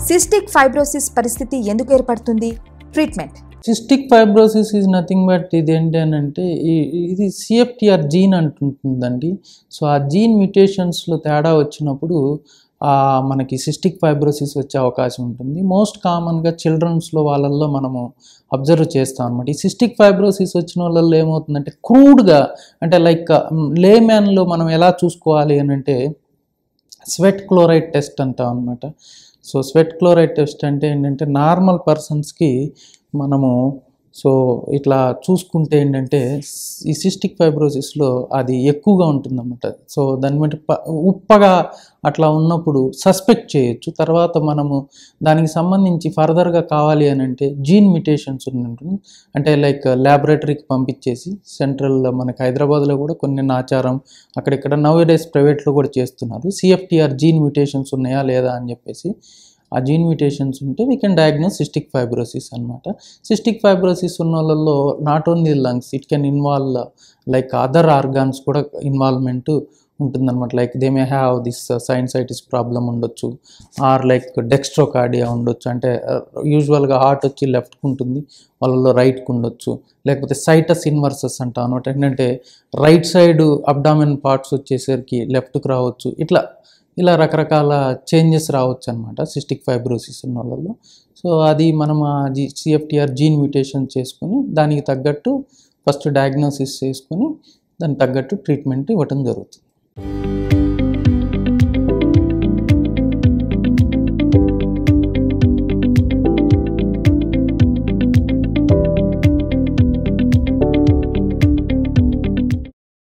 cystic fibrosis పరిస్థితి ఎందుకు ఏర్పడుతుంది treatment cystic fibrosis is nothing but ఇది ఏంటి అని అంటే ఈ- ఇది సిఎఫ్టిఆర్ జీన్ అంటుంటుందండి సో ఆ జీన్ మ్యూటేషన్స్లో తేడా వచ్చినప్పుడు ఆ మనకి సిస్టిక్ ఫైబ్రోసిస్ వచ్చే అవకాశం ఉంటుంది మోస్ట్ కామన్గా చిల్డ్రన్స్లో వాళ్ళల్లో మనము అబ్జర్వ్ చేస్తాం అనమాట ఈ సిస్టిక్ ఫైబ్రోసిస్ వచ్చిన వాళ్ళల్లో ఏమవుతుందంటే క్రూడ్గా అంటే లైక్ లేమ్యాన్లో మనం ఎలా చూసుకోవాలి అని అంటే స్వెట్ క్లోరైడ్ టెస్ట్ అంటాం అనమాట సో స్వెట్ క్లోరైడ్ టెస్ట్ అంటే ఏంటంటే నార్మల్ పర్సన్స్కి మనము సో ఇట్లా చూసుకుంటే ఏంటంటే ఈ సిస్టిక్ ఫైబ్రోసిస్లో అది ఎక్కువగా ఉంటుందన్నమాట సో దాన్ని బట్టి ప- ఉప్పగా అట్లా ఉన్నప్పుడు సస్పెక్ట్ చేయొచ్చు తర్వాత మనము దానికి సంబంధించి ఫర్దర్గా కావాలి అని అంటే జీన్ మ్యూటేషన్స్ ఉంటుంది అంటే లైక్ ల్యాబొరేటరీకి పంపించేసి సెంట్రల్ మనకి హైదరాబాద్లో కూడా కొన్ని ఆచారం అక్కడిక్కడ నవ్ డేస్ ప్రైవేట్లో కూడా చేస్తున్నారు సిఎఫ్టిఆర్ జీన్ మ్యూటేషన్స్ ఉన్నాయా లేదా అని చెప్పేసి ఆ జీన్ మ్యూటేషన్స్ ఉంటే we can diagnose cystic fibrosis అనమాట సిస్టిక్ ఫైబ్రోసిస్ ఉన్న వాళ్ళలో not only lungs it can involve like other organs కూడా ఇన్వాల్వ్మెంట్ ఉంటుందన్నమాట like they may have this sinusitis problem ఉండొచ్చు ఆర్ లైక్ డెక్స్ట్రోకార్డియా ఉండొచ్చు అంటే యూజువల్గా హార్ట్ వచ్చి లెఫ్ట్కి ఉంటుంది వాళ్ళలో రైట్కి ఉండొచ్చు లేకపోతే సైటస్ ఇన్వర్సెస్ అంటాం అనమాట ఏంటంటే రైట్ సైడ్ అబ్డామిన్ పార్ట్స్ వచ్చేసరికి లెఫ్ట్కి రావచ్చు ఇట్లా ఇలా రకరకాల చేంజెస్ రావచ్చు అనమాట సిస్టిక్ ఫైబ్రోసిస్ ఉన్న వాళ్ళలో సో అది మనం ఆ జీ సిఎఫ్టిఆర్ జీన్ మ్యూటేషన్ చేసుకొని దానికి తగ్గట్టు ఫస్ట్ డయాగ్నోసిస్ చేసుకొని దానికి తగ్గట్టు ట్రీట్మెంట్ ఇవ్వటం జరుగుతుంది